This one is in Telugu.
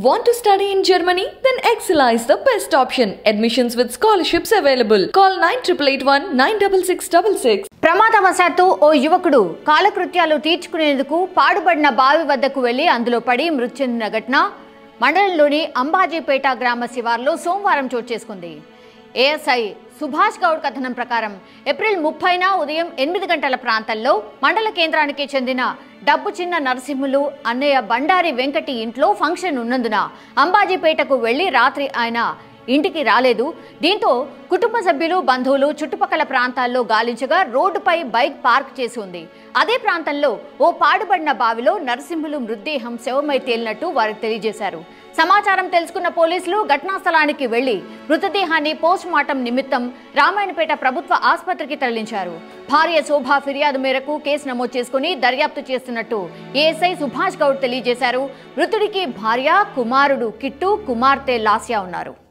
Want to study in Germany? Then Excella is the best option. Admissions with scholarships available. Call 9881 96666. ప్రమాదవశాత్తు ఓ యువకుడు కాలకృత్యాలు తీర్చుకునేందుకు పాడుబడిన బావి వద్దకు వెళ్లి అందులో పడి మృతి చెందిన ఘటన మండలంలోని అంబాజీపేట గ్రామ శివార్లో సోమవారం చోటు చేసుకుంది ఏఎస్ఐ సుభాష్ గౌడ్ కథనం ప్రకారం ఏప్రిల్ ముప్పైన ఉదయం ఎనిమిది గంటల ప్రాంతంలో మండల కేంద్రానికి చెందిన డబ్బు చిన్న నరసింహులు అన్నయ్య బండారి వెంకటి ఇంట్లో ఫంక్షన్ ఉన్నందున అంబాజీపేటకు వెళ్లి రాత్రి ఆయన ఇంటికి రాలేదు దీంతో కుటుంబ సభ్యులు బంధువులు చుట్టుపక్కల ప్రాంతాల్లో గాలించగా రోడ్డుపై బైక్ పార్క్ చేసి ఉంది అదే ప్రాంతంలో ఓ పాడుబడిన బావిలో నరసింహులు మృతదేహం శవమై తేలినట్టు వారికి తెలియజేశారు సమాచారం తెలుసుకున్న పోలీసులు ఘటనా స్థలానికి వెళ్లి మృతదేహాన్ని పోస్ట్ మార్టం నిమిత్తం రామాయణపేట ప్రభుత్వ ఆసుపత్రికి తరలించారు భార్య శోభ ఫిర్యాదు మేరకు కేసు నమోదు చేసుకుని దర్యాప్తు చేస్తున్నట్టు ఏఎస్ఐ సుభాష్ గౌడ్ తెలియజేశారు మృతుడికి భార్య కుమారుడు కిట్టు కుమార్తె లాస్యా ఉన్నారు